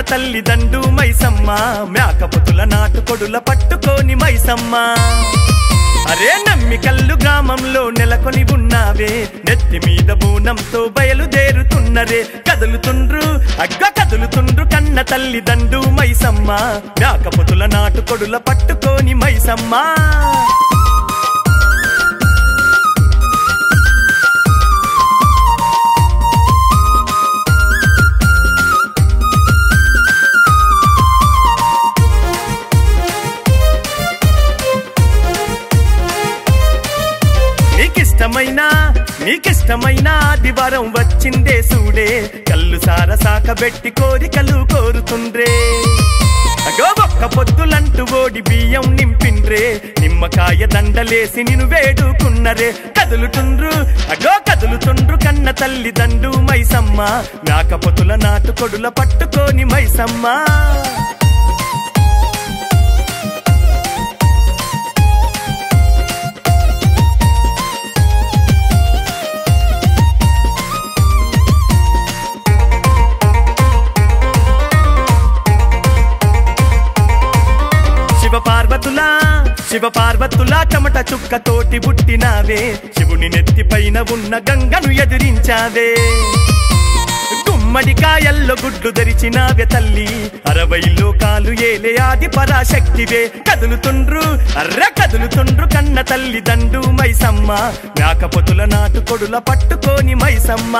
తల్లి దండు మైసమ్మ మేకపోతుల నాటుకొడుల పట్టుకోని మైసమ్మ అరే నమ్మికల్లు గ్రామంలో నెలకొని ఉన్నావే నెత్తి మీద బూనంతో బయలుదేరుతున్నరే కదులుతుండ్రు అగ్గ కదులుతుండ్రు కన్న తల్లి దండు మైసమ్మ మేకపోతుల నాటుకొడుల పట్టుకోని మైసమ్మ నీకిష్టమైన నీకిష్టమైన ఆదివారం వచ్చిందే సూడే కళ్ళు సార సాకబెట్టి కోరికలు కోరుతుండ్రే అగో ఒక్క పొద్దులంటూ ఓడి బియ్యం నింపిండ్రే నిమ్మకాయ దండలేసి నిన్ను వేడుకున్నరే కదులుతుండ్రు అగో కదులుతుండ్రు కన్న తల్లి దండు మైసమ్మ మేకపోతుల నాటుకొడుల పట్టుకోని మైసమ్మ శివ పార్వతులా శివ పార్వతులా చెమట చుక్క తోటి పుట్టినావే శివుని నెత్తిపైన ఉన్న గంగను ఎదిరించావే గుమ్మడికాయల్లో గుడ్లు ధరిచినావే తల్లి అరవై లోకాలు ఏలే ఆది పరాశక్తివే కదులుతుండ్రు అర్ర కదులుతుండ్రు కన్న తల్లి దండు మైసమ్మ మేకపోతుల నాటుకొడుల పట్టుకోని మైసమ్మ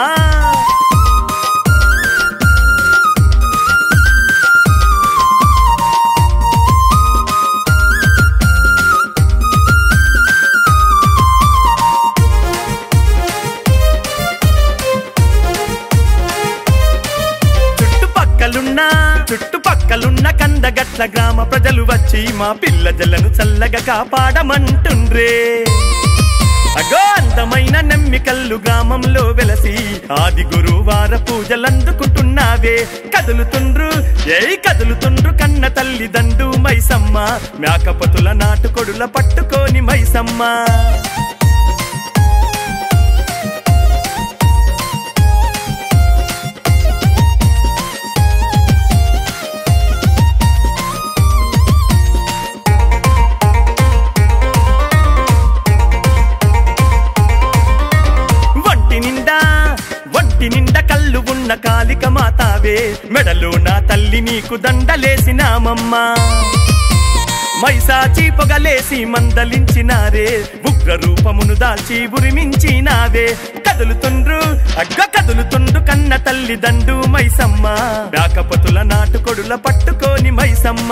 చుట్టుపక్కలున్న చుట్టుపక్కలున్న కందగట్ల గ్రామ ప్రజలు వచ్చి మా పిల్ల జల్లను చల్లగా కాపాడమంటుండ్రే అగో అందమైన నమ్మికల్లు గ్రామంలో వెలసి ఆది గురువార పూజలందుకుంటున్నావే కదులుతుండ్రు ఏయ్ కదులుతుండ్రు కన్న తల్లి దండు మైసమ్మ మేకపోతుల నాటుకొడుల పట్టుకోని మైసమ్మ వంటి నిండా వంటి నిండా కళ్ళు ఉన్న కాలిక మాతావే మెడలో నా తల్లి నీకు దండలేసినామమ్మ మైసాచి పొగలేసి మందలించినారే ఉగ్ర రూపమును దాల్చి ఉరిమించినావే కదులుతుండ్రు అగ్గ కదులుతుండ్రు కన్న తల్లి దండు మైసమ్మ మేకపోతుల నాటుకొడుల పట్టుకోని మైసమ్మ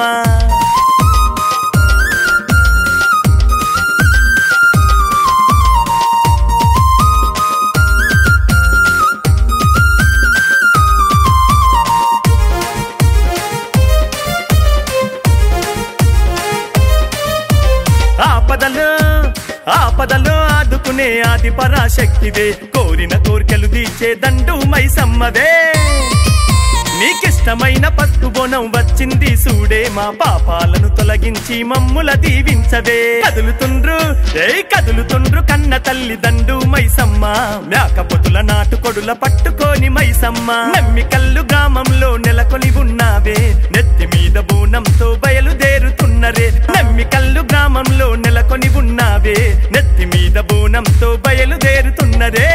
ఆపదలో ఆపదలో ఆదుకునే ఆది పరాశక్తివే కోరిన కోరికలు తీర్చే దండు మైసమ్మవే నీకిష్టమైన పసుపు బోనం వచ్చింది సూడే మా పాపాలను తొలగించి మమ్ముల దీవించవే కదులుతుండ్రు ఏయ్ కదులుతుండ్రు కన్న తల్లి దండు మైసమ్మ మేకపోతుల నాటుకొడుల పట్టుకోని మైసమ్మ నమ్మికల్లు గ్రామంలో నెలకొని ఉన్నావే నెత్తి మీద బోనంతో బయలుదేరుతున్నరే నమ్మికల్లు గ్రామంలో నెలకొని ఉన్నావే నెత్తి మీద బోనంతో బయలుదేరుతున్నరే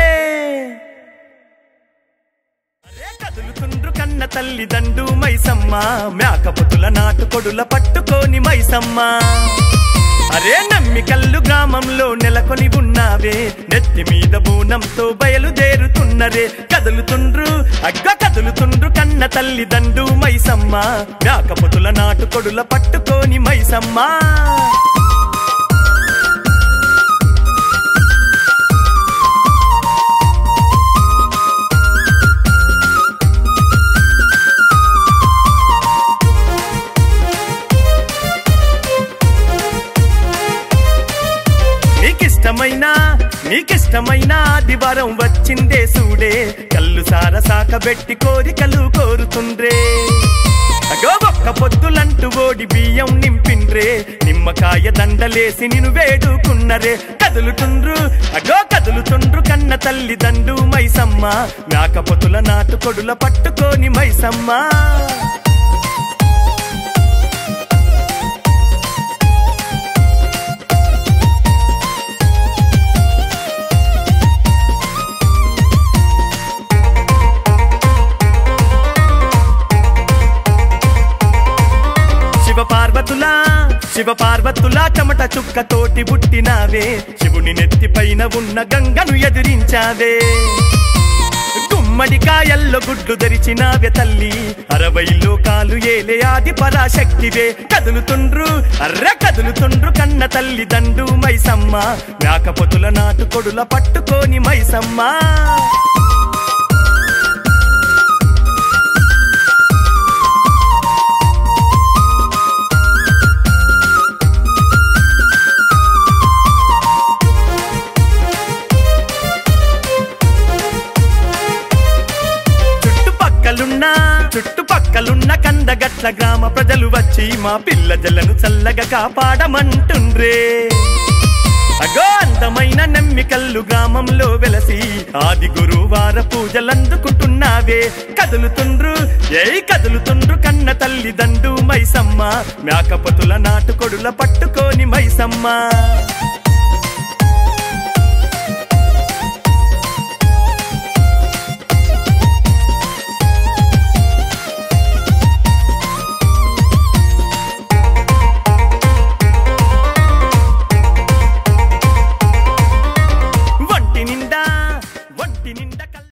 అరే కదులుతుండ్రు కన్న తల్లి దండు మైసమ్మ మేకపోతుల నాటుకొడుల పట్టుకోని మైసమ్మ అరే నమ్మికల్లు గ్రామంలో నెలకొని ఉన్నావే నెత్తి మీద బూనంతో బయలుదేరుతున్నరే కదులుతుండ్రు అగ్గ కదులుతుండ్రు కన్న తల్లి దండు మైసమ్మ మేకపోతుల నాటుకొడుల పట్టుకోని మైసమ్మ నీకిష్టమైన నీకిష్టమైన ఆదివారం వచ్చిందే సూడే కళ్ళు సార సాకబెట్టి కోరికలు కోరుతుండ్రే అగో ఒక్క పొద్దులంటూ ఓడి బియ్యం నింపిండ్రే నిమ్మకాయ దండలేసి నిన్ను వేడుకున్నరే కదులుతుండ్రు అగో కదులుతుండ్రు కన్న తల్లి దండు మైసమ్మ మేకపోతుల నాటుకొడుల పట్టుకోని మైసమ్మ శివ పార్వతుల చెమట చుక్క తోటి పుట్టినావే శివుని నెత్తిపైన ఉన్న గంగను ఎదిరించావే గుమ్మడికాయల్లో గుడ్లు ధరిచినావే తల్లి అరవై లోకాలు ఏలే ఆది పరాశక్తివే కదులుతుండ్రు అర్రె కదులుతుండ్రు కన్న తల్లి దండు మైసమ్మ మేకపోతుల నాటు కొడుల పట్టుకోని మైసమ్మ చుట్టుపక్కలున్న చుట్టుపక్కలున్న కందగట్ల గ్రామ ప్రజలు వచ్చి మా పిల్ల జల్లను చల్లగా కాపాడమంటుండ్రే అగో అందమైన నమ్మికల్లు గ్రామంలో వెలసి ఆది గురువార పూజలందుకుంటున్నావే కదులుతుండ్రు ఏయ్ కదులుతుండ్రు కన్న తల్లి దండు మైసమ్మ మేకపోతుల నాటుకొడుల పట్టుకోని మైసమ్మ